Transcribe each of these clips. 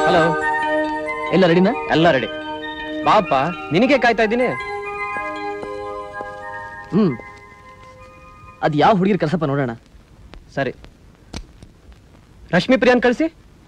Hello ಎಲ್ಲ ರೆಡಿನಾ ಎಲ್ಲ ರೆಡಿ ಬಾಪ ನಿನಗೆ ಕಾಯ್ತಾ ಇದ್ದೀನಿ ಹ್ಮ್ ಅದ್ ಯಾವ ಹುಡುಗಿರ್ ಕಳ್ಸಪ್ಪ ನೋಡೋಣ ಸರಿ ರಶ್ಮಿ ಪ್ರಿಯಾನ್ ಕಳಿಸಿ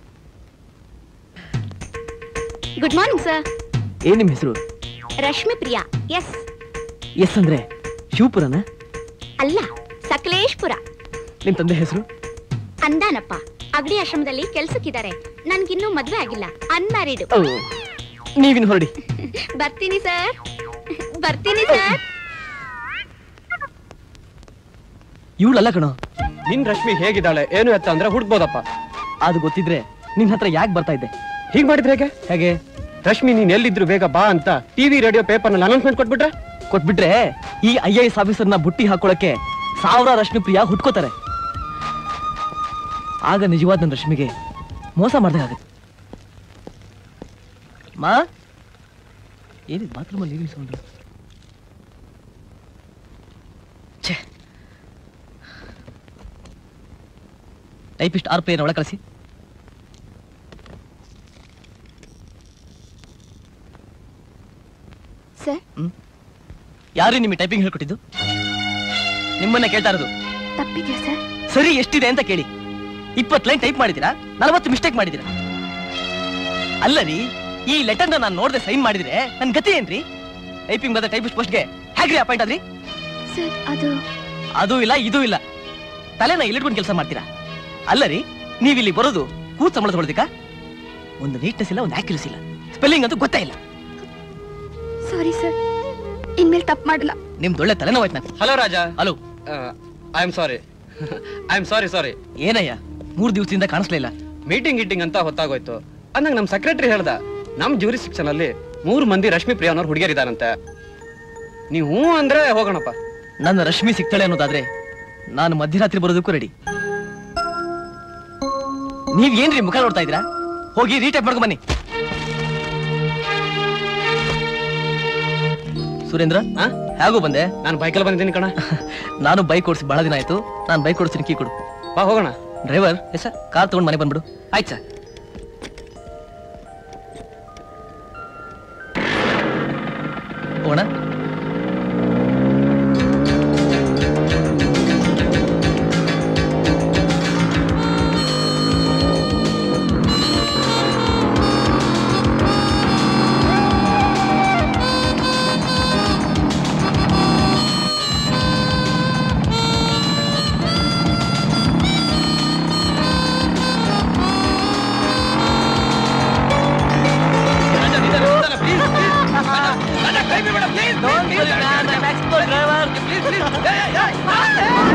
ಗುಡ್ ಮಾರ್ನಿಂಗ್ ಸರ್ ಏನ್ ನಿಮ್ ಹೆಸರು ರಶ್ಮಿ ಪ್ರಿಯಾ ಎಸ್ ಎಸ್ ಅಂದ್ರೆ ಶಿವಪುರನ ಅಲ್ಲ ಸಕಲೇಶ್ಪುರ ನಿಮ್ ತಂದೆ ಹೆಸರು ಅಂದಾನಪ್ಪ ಅಗಡಿ ಆಶ್ರಮದಲ್ಲಿ ಕೆಲ್ಸಕ್ಕಿದ್ದಾರೆ ನನ್ಗಿನ್ನೂ ಮದ್ವೆ ಆಗಿಲ್ಲ ಅನ್ಮ್ಯಾರಿಡ್ ಓ, ನೀವಿನ್ ಹೊರಡಿ ಬರ್ತೀನಿ ಸರ್ ಬರ್ತೀನಿ ಸರ್ ಇವಳಲ್ಲ ಕಣೋ ನಿನ್ ರಶ್ಮಿ ಹೇಗಿದ್ದಾಳೆ ಏನು ಎತ್ತ ಅಂದ್ರೆ ಹುಡ್ಬೋದಪ್ಪ ಅದು ಗೊತ್ತಿದ್ರೆ ನಿನ್ ಹತ್ರ ಯಾಕೆ ಬರ್ತಾ ಇದ್ದೆ ಹೀಗ್ ಮಾಡಿದ್ರೆ ಹೇಗೆ ಹೇಗೆ ರಶ್ಮಿ ನೀನ್ ಎಲ್ಲಿದ್ರು ಬೇಗ ಬಾ ಅಂತ ಟಿವಿ ರೇಡಿಯೋ ಪೇಪರ್ ನಲ್ಲಿ ಅನೌನ್ಸ್ಮೆಂಟ್ ಕೊಟ್ಬಿಟ್ರೆ ಕೊಟ್ಬಿಟ್ರೆ ಈ ಐ ಎಸ್ ಆಫೀಸರ್ನ ಬುಟ್ಟಿ ಹಾಕೊಳಕ್ಕೆ ಸಾವಿರ ರಶ್ಮಿ ಪ್ರಿಯ ಹುಟ್ಕೋತಾರೆ ಆಗ ನಿಜವಾದ ನನ್ನ ರಶ್ಮಿಗೆ ಮೋಸ ಮಾಡ್ದಾಗತ್ತೆ ಮಾ ಏನಿದ್ ಬಾತ್ರೂಮಲ್ಲಿ ನೀರಿನ ಸೌಂಡು ಛೇ ಟೈಪಿಸ್ಟ್ ಆರ್ ಪೇನ ಒಳ ಕಳಿಸಿ ಸರ್ ಯಾರು ನಿಮಗೆ ಟೈಪಿಂಗ್ ಹೇಳ್ಕೊಟ್ಟಿದ್ದು ನಿಮ್ಮನ್ನ ಕೇಳ್ತಾ ಇರೋದು ತಪ್ಪಿದ್ಯಾ ಸರ್ ಸರಿ ಎಷ್ಟಿದೆ ಅಂತ ಕೇಳಿ ಇಪ್ಪತ್ತು ಲೈನ್ ಟೈಪ್ ಮಾಡಿದ್ದೀರಾ ನಲವತ್ತು ಮಿಸ್ಟೇಕ್ ಮಾಡಿದ್ದೀರಾ ಅಲ್ಲ ರೀ ಈ ಲೆಟರ್ನ ನಾನು ನೋಡದೆ ಸೈನ್ ಮಾಡಿದ್ರೆ ನನ್ ಗತಿ ಏನ್ರಿ ಟೈಪಿಂಗ್ ಬಂದ ಟೈಪಿಸ್ಟ್ ಪೋಸ್ಟ್ಗೆ ಹೇಗ್ರಿ ಅಪಾಯಿಂಟ್ ಆದ್ರಿ ಸರ್ ಅದು ಅದು ಇಲ್ಲ ಇದು ಇಲ್ಲ ತಲೆನ ಇಲ್ಲಿಟ್ಕೊಂಡು ಕೆಲಸ ಮಾಡ್ತೀರಾ ಅಲ್ಲ ರೀ ನೀವ್ ಇಲ್ಲಿ ಬರೋದು ಕೂತ್ ಸಂಬಳ ತಗೊಳ್ದಿಕ್ಕ ಒಂದು ನೀಟ್ನೆಸ್ ಇಲ್ಲ ಒಂದು ಆಕ್ಯುರಸಿ ಇಲ್ಲ ಸ್ಪೆಲ್ಲಿಂಗ್ ಅಂತೂ ಗೊತ್ತೇ ಇಲ್ಲ ಸಾರಿ ಸರ್ ಇನ್ಮೇಲೆ ತಪ್ಪು ಮಾಡಲ್ಲ ನಿಮ್ದು ಒಳ್ಳೆ ತಲೆನೋವಾಯ್ತು ನಾನು hello Raja hello I am sorry I am sorry sorry ಏನಯ್ಯ ಮೂರ್ ದಿವಸದಿಂದ ಕಾಣಿಸ್ಲಿಲ್ಲ ಮೀಟಿಂಗ್ ಗೀಟಿಂಗ್ ಅಂತ ಹೊತ್ತಾಗೋಯ್ತು ಅಂದಂಗ ನಮ್ ಸೆಕ್ರೆಟರಿ ಹೇಳ್ದ ನಮ್ ಜೂರಿಸ್ಟಿಕ್ಷನ್ ಅಲ್ಲಿ ಮೂರು ಮಂದಿ ರಶ್ಮಿ ಪ್ರಿಯಾ ಅನ್ನೋರು ಹುಡುಗಿಯರಿದಾರಂತೆ ನೀವು ಹ್ಞೂ ಅಂದ್ರೆ ಹೋಗೋಣಪ್ಪ ನನ್ನ ರಶ್ಮಿ ಸಿಗ್ತಾಳೆ ಅನ್ನೋದಾದ್ರೆ ನಾನು ಮಧ್ಯರಾತ್ರಿ ಬರೋದಕ್ಕೂ ರೆಡಿ ನೀವ್ ಏನ್ರಿ ಮುಖ ನೋಡ್ತಾ ಇದ್ದೀರಾ ಹೋಗಿ ರೀಟೈಪ್ ಮಾಡ್ಕೊಂಡ್ ಬನ್ನಿ ಸುರೇಂದ್ರ ಆ? ಹೇಗೂ ಬಂದೆ ನಾನು ಬೈಕಲ್ಲಿ ಬಂದಿದ್ದೀನಿ ಕಣ ನಾನು ಬೈಕ್ ಓಡಿಸಿ ಬಹಳ ದಿನ ಆಯ್ತು ನಾನು ಬೈಕ್ ಓಡಿಸ್ತೀನಿ ಕೀ ಕೊಡು ಬಾ ಹೋಗೋಣ ಡ್ರೈವರ್ ಎಸ್ ಸರ್ ಕಾರ್ ತಗೊಂಡು ಮನೆ ಬಂದ್ಬಿಡು ಆಯ್ತು ಸರ್ ಹೋಗೋಣ Don't worry, man. I'm expert driver. Please, please.